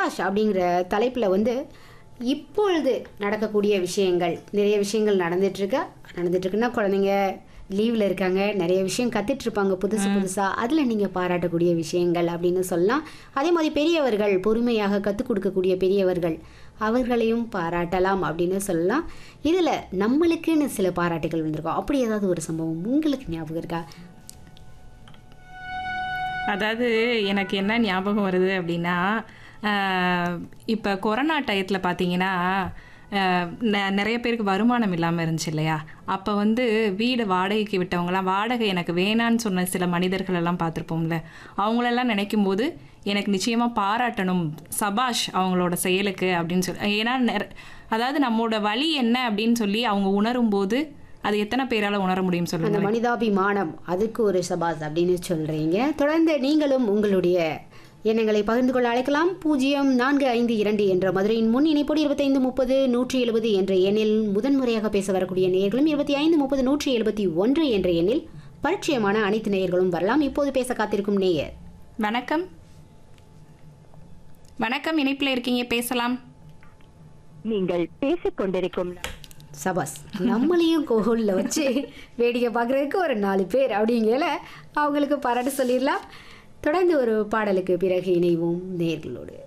சபாஷ் அப்படிங்கிற தலைப்பில் வந்து இப்பொழுது நடக்கக்கூடிய விஷயங்கள் நிறைய விஷயங்கள் நடந்துட்டுருக்கா நடந்துட்டுருக்குன்னா குழந்தைங்க லீவில் இருக்காங்க நிறைய விஷயம் கத்துட்டு இருப்பாங்க புதுசு புதுசாக அதில் நீங்கள் பாராட்டக்கூடிய விஷயங்கள் அப்படின்னு சொல்லலாம் அதே மாதிரி பெரியவர்கள் பொறுமையாக கற்றுக் கொடுக்கக்கூடிய பெரியவர்கள் அவர்களையும் பாராட்டலாம் அப்படின்னு சொல்லலாம் இதில் நம்மளுக்குன்னு சில பாராட்டுகள் வந்திருக்கும் அப்படி ஏதாவது ஒரு சம்பவம் உங்களுக்கு ஞாபகம் இருக்கா அதாவது எனக்கு என்ன ஞாபகம் வருது அப்படின்னா இப்போ கொரோனா டயத்தில் பார்த்தீங்கன்னா ஆஹ் நெ- நிறைய பேருக்கு வருமானம் இல்லாமல் இருந்துச்சு இல்லையா அப்போ வந்து வீடு வாடகைக்கு விட்டவங்கலாம் வாடகை எனக்கு வேணான்னு சொன்ன சில மனிதர்கள் எல்லாம் பார்த்துருப்போம்ல அவங்களெல்லாம் நினைக்கும் போது எனக்கு நிச்சயமாக பாராட்டணும் சபாஷ் அவங்களோட செயலுக்கு அப்படின்னு சொல்லி ஏன்னா நிற- அதாவது நம்மளோட வழி என்ன அப்படின்னு சொல்லி அவங்க உணரும் போது அது எத்தனை பேரால உணர முடியும் சொல்லுங்க அந்த மனிதாபிமானம் அதுக்கு ஒரு சபாஸ் அப்படின்னு சொல்றீங்க தொடர்ந்து நீங்களும் உங்களுடைய எண்ணங்களை பகிர்ந்து கொள்ள அழைக்கலாம் பூஜ்ஜியம் நான்கு ஐந்து இரண்டு என்ற மதுரையின் முன் இணைப்போடு இருபத்தைந்து முப்பது நூற்றி எழுபது என்ற எண்ணில் முதன்முறையாக பேச வரக்கூடிய நேயர்களும் இருபத்தி ஐந்து முப்பது நூற்றி எழுபத்தி ஒன்று என்ற எண்ணில் பரிச்சயமான அனைத்து நேயர்களும் வரலாம் இப்போது பேச காத்திருக்கும் நேயர் வணக்கம் வணக்கம் இணைப்பில் இருக்கீங்க பேசலாம் நீங்கள் பேசிக் கொண்டிருக்கும் சபாஸ் நம்மளையும் கோகுலில் வச்சு வேடிக்கை பார்க்குறதுக்கு ஒரு நாலு பேர் அப்படிங்கல அவங்களுக்கு பாராட்டு சொல்லிடலாம் தொடர்ந்து ஒரு பாடலுக்கு பிறகு இணைவோம் நேர்களோடு